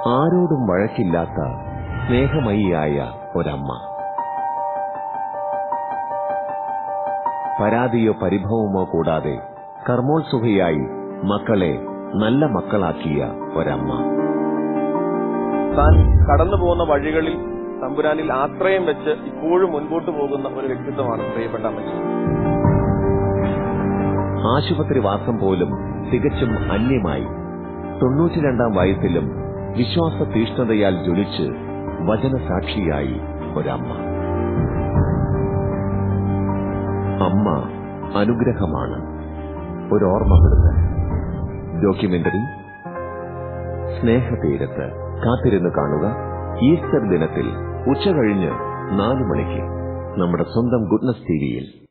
ആരോടും വഴക്കില്ലാത്ത സ്നേഹമയിയായ ഒരമ്മ പരാതിയോ പരിഭവമോ കൂടാതെ കർമ്മോത്സുകയായി മക്കളെ നല്ല മക്കളാക്കിയ ഒരമ്മ താൻ കടന്നു പോകുന്ന വഴികളിൽ തമ്പുരാനിൽ ആശ്രയം വെച്ച് ഇപ്പോഴും മുൻപോട്ട് പോകുന്ന ഒരു വ്യക്തിത്വമാണ് പ്രിയപ്പെട്ട അമ്മച്ചി ആശുപത്രി വാസം പോലും തികച്ചും അന്യമായി തൊണ്ണൂറ്റിരണ്ടാം വയസ്സിലും വിശ്വാസ തീഷ്ണതയാൽ ജ്വലിച്ച് വചനസാക്ഷിയായി ഒരമ്മ അമ്മ അനുഗ്രഹമാണ് ഒരു ഓർമ്മപ്പെടുത്തൽ ഡോക്യുമെന്ററി സ്നേഹതീരത്ത് കാത്തിരുന്ന് കാണുക ഈസ്റ്റർ ദിനത്തിൽ ഉച്ചകഴിഞ്ഞ് നാലു മണിക്ക് നമ്മുടെ സ്വന്തം ഗുഡ്നസ് ടിവിയിൽ